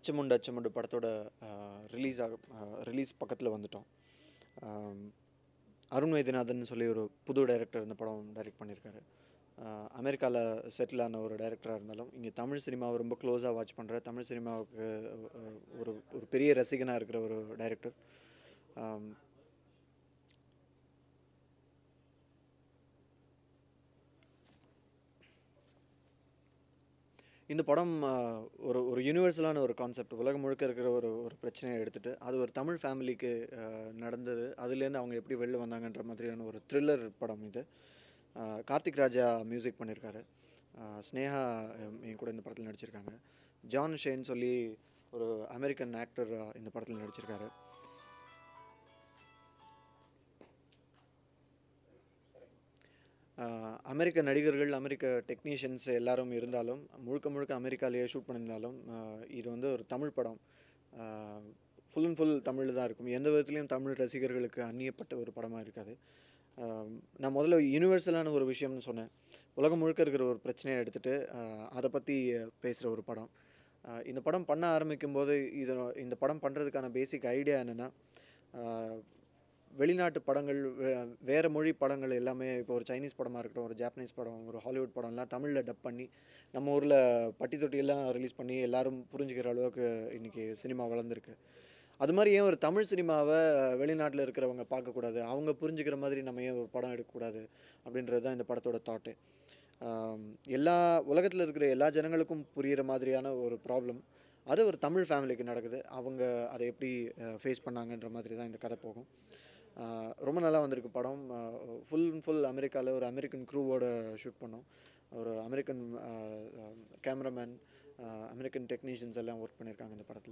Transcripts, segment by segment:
அச்சமுண்டு அச்சமுண்டு படத்தோட ரிலீஸ் ஆக ரிலீஸ் பக்கத்தில் வந்துட்டோம் ஆம், அருண் வைத்தியநாதன் சொல்லி ஒரு புது டைரக்டர் இந்த படம் டைரக்ட் பண்ணியிருக்காரு அமெரிக்காவில் செட்டில் ஆன ஒரு டைரக்டராக இருந்தாலும் இங்கே தமிழ் சினிமாவை ரொம்ப க்ளோஸாக வாட்ச் பண்ணுற தமிழ் சினிமாவுக்கு அஹ், ஒரு ஒரு பெரிய ரசிகனாக இருக்கிற ஒரு டைரக்டர் இந்த படம் ஆஹ், ஒரு ஒரு யூனிவர்சலான ஒரு கான்செப்ட் உலகம் முழுக்க இருக்கிற ஒரு ஒரு பிரச்சனையை எடுத்துட்டு அது ஒரு தமிழ் ஃபேமிலிக்கு ஆஹ், நடந்தது அதுலேருந்து அவங்க எப்படி வெளில வந்தாங்கன்ற மாதிரியான ஒரு த்ரில்லர் படம் இது ஆஹ், கார்த்திக் ராஜா மியூசிக் பண்ணியிருக்காரு ஆஹ், ஸ்னேகா எம், என் கூட இந்த படத்தில் நடிச்சிருக்காங்க ஜான் ஷேன் சொல்லி ஒரு அமெரிக்கன் ஆக்டர் இந்த படத்தில் நடிச்சிருக்காரு ஆஹ் அமெரிக்க நடிகர்கள் அமெரிக்க டெக்னீஷியன்ஸ் எல்லாரும் இருந்தாலும் முழுக்க முழுக்க அமெரிக்காலேயே ஷூட் பண்ணியிருந்தாலும் ஆஹ் இது வந்து ஒரு தமிழ் படம் ஃபுல் அண்ட் ஃபுல் தமிழ் தான் இருக்கும் எந்த விதத்துலையும் தமிழ் ரசிகர்களுக்கு அந்நியப்பட்ட ஒரு படமாக இருக்காது ஆஹ் நான் முதல்ல யூனிவர்சலான ஒரு விஷயம்னு சொன்னேன் உலகம் முழுக்க இருக்கிற ஒரு பிரச்சனையை எடுத்துகிட்டு அதை பற்றி பேசுகிற ஒரு படம் ஆஹ் இந்த படம் பண்ண ஆரம்பிக்கும் போது இது இந்த படம் பண்ணுறதுக்கான பேசிக் ஐடியா என்னென்னா வெளிநாட்டு படங்கள் வே- வேற மொழி படங்கள் எல்லாமே இப்போ ஒரு சைனீஸ் படமாக இருக்கட்டும் ஒரு ஜாப்பனீஸ் படம் ஒரு ஹாலிவுட் படம்லாம் தமிழில் டப் பண்ணி நம்ம ஊரில் பட்டி தொட்டியெல்லாம் ரிலீஸ் பண்ணி எல்லாரும் புரிஞ்சுக்கிற அளவுக்கு இன்றைக்கி சினிமா வளர்ந்துருக்கு அது மாதிரி ஏன் ஒரு தமிழ் சினிமாவை வெளிநாட்டில் இருக்கிறவங்க பார்க்கக்கூடாது அவங்க புரிஞ்சுக்கிற மாதிரி நம்ம ஏன் ஒரு படம் எடுக்கக்கூடாது அப்படின்றது தான் இந்த படத்தோட தாட்டு எல்லா உலகத்தில் இருக்கிற எல்லா ஜனங்களுக்கும் புரிகிற மாதிரியான ஒரு ப்ராப்ளம் அது ஒரு தமிழ் ஃபேமிலிக்கு நடக்குது அவங்க அதை எப்படி ஃபேஸ் பண்ணாங்கன்ற மாதிரி தான் இந்த கதை போகும் ஆஹ் ரொம்ப நல்லா வந்திருக்கு படம் ஃபுல் ஃபுல் அமெரிக்காவில் ஒரு அமெரிக்கன் க்ரூவோட ஷூட் பண்ணோம் ஒரு அமெரிக்கன் கேமராமேன் அமெரிக்கன் டெக்னீஷியன்ஸ் எல்லாம் ஒர்க் பண்ணியிருக்காங்க இந்த படத்தில்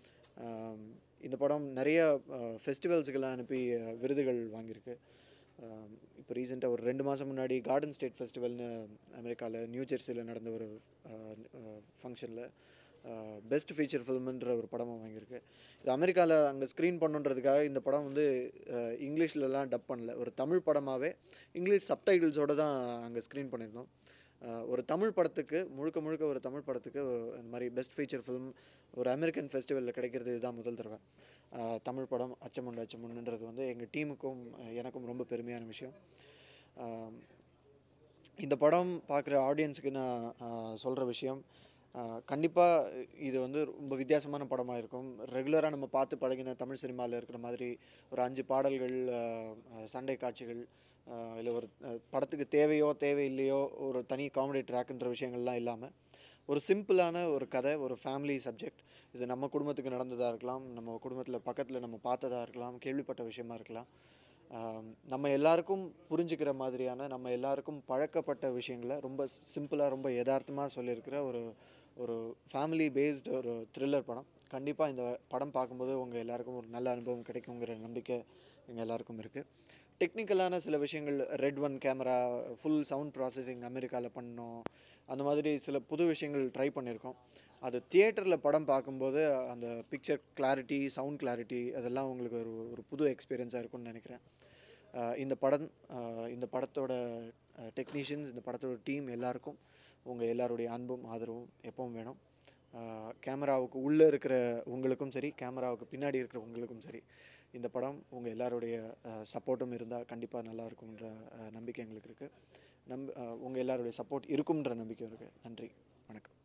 இந்த படம் நிறைய ஃபெஸ்டிவல்ஸுக்கெல்லாம் அனுப்பி ஆஹ் விருதுகள் வாங்கியிருக்கு இப்போ ரீசெண்டாக ஒரு ரெண்டு மாதம் முன்னாடி கார்டன் ஸ்டேட் ஃபெஸ்டிவல்னு அமெரிக்காவில் நியூ ஜெர்சியில் நடந்த ஒரு ஃபங்க்ஷனில் பெஸ்ட் ஃபீச்சர் ஃபில்ம்ன்ற ஒரு படமும் வாங்கியிருக்கு இது அமெரிக்காவில் அங்கே ஸ்க்ரீன் பண்ணுன்றதுக்காக இந்த படம் வந்து அஹ், இங்கிலீஷ்லலாம் டப் பண்ணல ஒரு தமிழ் படமாகவே இங்கிலீஷ் சப்டைட்டில்ஸோடு தான் அங்கே ஸ்க்ரீன் பண்ணியிருந்தோம் அஹ், ஒரு தமிழ் படத்துக்கு முழுக்க முழுக்க ஒரு தமிழ் படத்துக்கு இந்த மாதிரி பெஸ்ட் ஃபீச்சர் ஃபிலிம் ஒரு அமெரிக்கன் ஃபெஸ்டிவலில் கிடைக்கிறது இதுதான் முதல் தடவை அஹ், தமிழ் படம் அச்சமுண்டு அச்சமுண்டுன்றது வந்து எங்கள் டீமுக்கும் அஹ், எனக்கும் ரொம்ப பெருமையான விஷயம் அஹ், இந்த படம் பார்க்குற ஆடியன்ஸுக்கு நான் சொல்கிற விஷயம் கண்டிப்பாக இது வந்து ரொம்ப வித்தியாசமான படமாக இருக்கும் ரெகுலராக நம்ம பார்த்து பழகின தமிழ் சினிமாவில் இருக்கிற மாதிரி ஒரு அஞ்சு பாடல்கள் ஆஹ், ஆஹ், சண்டை காட்சிகள் இல்லை ஒரு ஆஹ், படத்துக்கு தேவையோ தேவையில்லையோ ஒரு தனி காமெடி ட்ராக்ன்ற விஷயங்கள்லாம் இல்லாமல் ஒரு சிம்பிளான ஒரு கதை ஒரு ஃபேமிலி சப்ஜெக்ட் இது நம்ம குடும்பத்துக்கு நடந்ததாக இருக்கலாம் நம்ம குடும்பத்தில் பக்கத்தில் நம்ம பார்த்ததா இருக்கலாம் கேள்விப்பட்ட விஷயமா இருக்கலாம் ஆம், நம்ம எல்லாருக்கும் புரிஞ்சுக்கிற மாதிரியான நம்ம எல்லாருக்கும் பழக்கப்பட்ட விஷயங்களை ரொம்ப சிம்பிளாக ரொம்ப யதார்த்தமாக சொல்லியிருக்கிற ஒரு ஒரு ஃபேமிலி பேஸ்டு ஒரு த்ரில்லர் படம் கண்டிப்பாக இந்த படம் பார்க்கும்போது உங்கள் எல்லாருக்கும் ஒரு நல்ல அனுபவம் கிடைக்குங்கிற நம்பிக்கை எங்கள் எல்லாருக்கும் இருக்குது டெக்னிக்கலான சில விஷயங்கள் red one camera full sound processing அமெரிக்காவில் பண்ணோம் அந்த மாதிரி சில புது விஷயங்கள் ட்ரை பண்ணியிருக்கோம் அது தியேட்டரில் படம் பார்க்கும்போது அந்த பிக்சர் கிளாரிட்டி சவுண்ட் கிளாரிட்டி அதெல்லாம் உங்களுக்கு ஒரு ஒரு புது எக்ஸ்பீரியன்ஸாக இருக்கும்னு நினைக்கிறேன் ஆஹ் இந்த படம் ஆஹ் இந்த படத்தோட டெக்னீஷியன்ஸ் இந்த படத்தோட டீம் எல்லாருக்கும் உங்கள் எல்லாருடைய அன்பும் ஆதரவும் எப்பவும் வேணும் கேமராவுக்கு உள்ளே இருக்கிற உங்களுக்கும் சரி கேமராவுக்கு பின்னாடி இருக்கிற உங்களுக்கும் சரி இந்த படம் உங்கள் எல்லாருடைய சப்போர்ட்டும் இருந்தால் கண்டிப்பாக நல்லா இருக்கும்ன்ற ஆஹ் நம்பிக்கை எங்களுக்கு இருக்குது நம்ப உங்கள் எல்லாருடைய சப்போர்ட் இருக்கும்ன்ற நம்பிக்கை இருக்குது நன்றி வணக்கம்